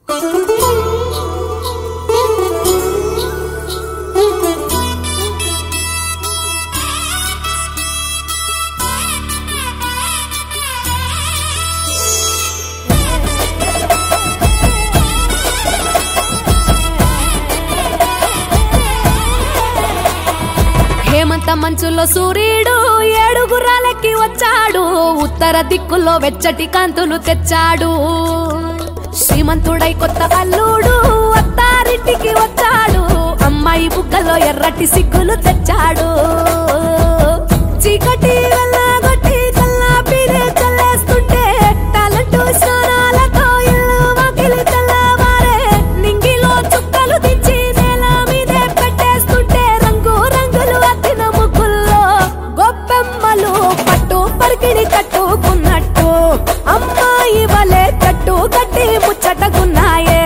హేమంత మంచులో సూర్యుడు ఏడుగురాలకి వచ్చాడు ఉత్తర దిక్కులో వెచ్చటి కాంతులు తెచ్చాడు శ్రీమంతుడై కొత్త అల్లుడు అత్తారింటికి వచ్చాడు అమ్మాయి బుగ్గలో ఎర్రటి సిగ్గులు తెచ్చాడు చీకటి వెళ్ళగొట్టి కల్లా పీరే చల్లేస్తుంటే టాలెంట్ స్నానాలతో ఇల్లు వాకిలి తెల్లవారే నింగిలో చుక్కలు దించి నేల మీదే పెట్టేస్తుంటే రంగు రంగులు అద్దిన ముగ్గుల్లో గొప్పెమ్మలు పట్టు పరికిడి కట్టుకున్నట్టు అమ్మాయి వలె కట్టు కట్టి ముచ్చటకున్నాయే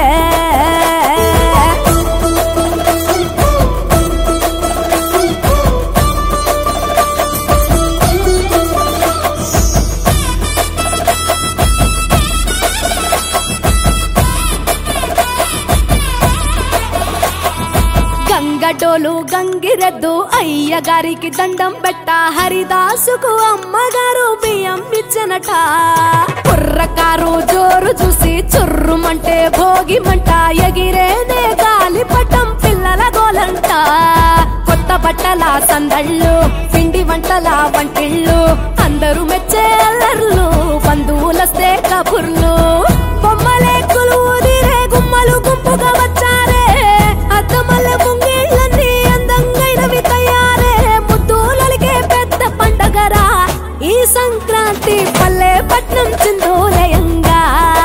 గంగటోలు గంగిరెద్దు అయ్య గారికి దండం పెట్ట హరిదాసుకు అమ్మగారు బియ్యం ఇచ్చనట కుర్రకారు జోరు చూసి చుర్రుమంటే భోగిమంట ఎగిరేనే గాలిపటం పిల్లల గోలంట కొత్త బట్టల సందళ్ళు పిండి వంటల వంటిళ్ళు అందరూ మెచ్చే అల్లర్లు బంధువులస్తే కబుర్లు బొమ్మలే కొలువుదిరే గుమ్మలు గుంపుగా వచ్చారే అద్దమల్ల ముంగిళ్ళన్నీ అందంగైనవి తయారే ముద్దులలిగే పెద్ద పండగరా ఈ సంక్రాంతి పల్లె పట్నం చిందోలయంగా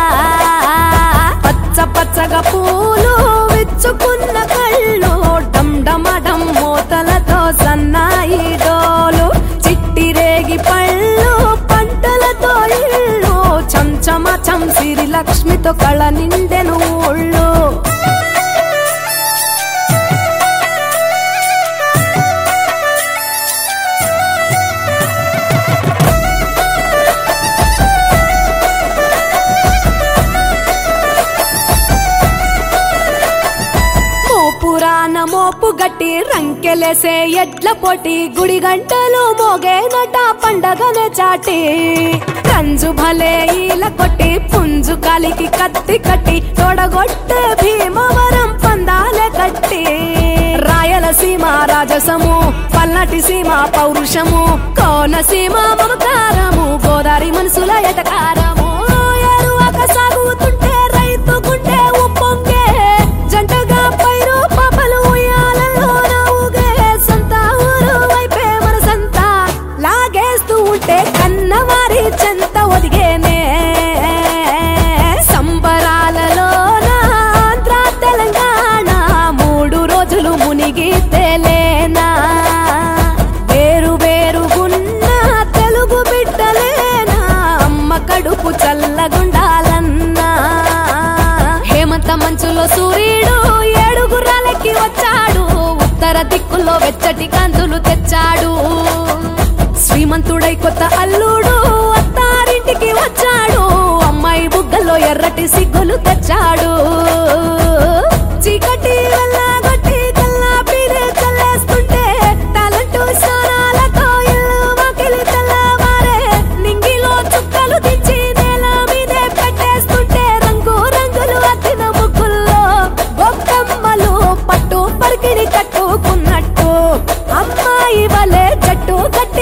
పచ్చ పచ్చగా పూలు విచ్చుకున్న కళ్ళు డమ్ డమడం మూతలతో సన్నాయి డోలు చిట్టి రేగి పళ్ళు పంటలతో ఇళ్ళు చంచమ చం సిరి లక్ష్మితో కళ నిండెను ఊళ్ళు మోపురాన మోపు గట్టి రంకెలేసే ఎడ్ల పోటీ గుడి గంటలు మోగేనట పండగనే చాటి రంజు భలే ఈల కొట్టి పుంజు కాలికి కత్తి కట్టి తొడగొట్టే భీమవరం పందాలే కట్టి రాయలసీమ రాజసము పల్నాటి సీమ పౌరుషము కోనసీమ మమకారము గోదావరి మనసుల ఎటకారము ఎరువక సాగుతుంటే రైతు గుండె ఉప్పొంగే జంటగా పైరు పాపలు ఉయ్యాలలో నవ్వుగే సొంత ఊరు వైపే మనసంతా లాగేస్తూ ఉంటే కన్నవారి చెంత ఒదిగేనే సంబరాలలో ఆంధ్ర తెలంగాణ మూడు రోజులు మునిగి తేలేనా వేరు వేరుగున్న తెలుగు బిడ్డలేనా అమ్మ కడుపు చల్లగుండాలన్నా హేమంత మంచులో సూర్యుడు ఏడుగురాలకి వచ్చాడు ఉత్తర దిక్కులో వెచ్చటి కాంతులు తెచ్చాడు శ్రీమంతుడై కొత్త అల్లుడు అత్తారింటికి వచ్చాడు అమ్మాయి బుగ్గలో ఎర్రటి సిగ్గులు తెచ్చాడు చీకటి వెళ్ళగొట్టి కల్లా పీరే చల్లేస్తుంటే టాలెంట్ స్నానాలతో ఇల్లు వాకిలి తెల్లవారే నింగిలో చుక్కలు దించి నేల మీదే పెట్టేస్తుంటే రంగు రంగులు అద్దిన ముగ్గుల్లో గొప్పమ్మలు పట్టు పరికిడి కట్టుకున్నట్టు అమ్మాయి వలె జట్టు కట్టి